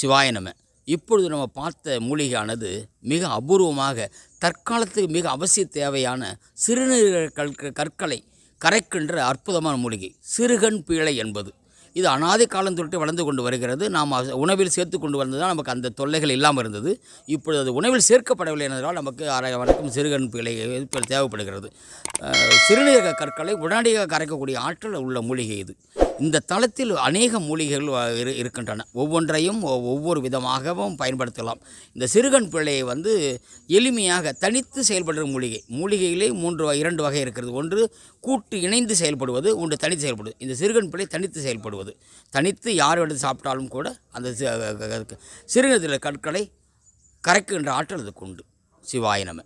சிவாய நம இப்பொழுது நம்ம பார்த்த மூலிகையானது மிக அபூர்வமாக தற்காலத்துக்கு மிக அவசிய தேவையான சிறுநீரக கல் கற்களை கரைக்கின்ற அற்புதமான மூலிகை சிறுகன் பீழை என்பது இது அனாதி காலம் தொட்டு வளர்ந்து கொண்டு வருகிறது நாம் அ- உணவில் சேர்த்து கொண்டு வந்ததால் நமக்கு அந்த தொல்லைகள் இல்லாமல் இருந்தது இப்பொழுது அது உணவில் சேர்க்கப்படவில்லை என்பதால் நமக்கு அரை வரைக்கும் சிறுகன் பிழை இப்போ தேவைப்படுகிறது அஹ், சிறுநீரக கற்களை உடனடியாக கரைக்கக்கூடிய ஆற்றல் உள்ள மூலிகை இது இந்த தளத்தில் அநேக மூலிகைகள் வ- இரு- இருக்கின்றன ஒவ்வொன்றையும் ஒ- ஒவ்வொரு விதமாகவும் பயன்படுத்தலாம் இந்த சிறுகன் பிழையை வந்து எளிமையாக தனித்து செயல்படுற மூலிகை மூலிகையிலே மூன்று வகை- இரண்டு வகை இருக்கிறது ஒன்று கூட்டு இணைந்து செயல்படுவது ஒன்று தனித்து செயல்படுவது இந்த சிறுகன் பிழை தனித்து செயல்படுவது தனித்து யார் எடுத்து சாப்பிட்டாலும் கூட அந்த சி- க- க- க- சிறுநீரக கற்களை கரைக்கின்ற ஆற்றல் அதுக்கு உண்டு சிவாய நம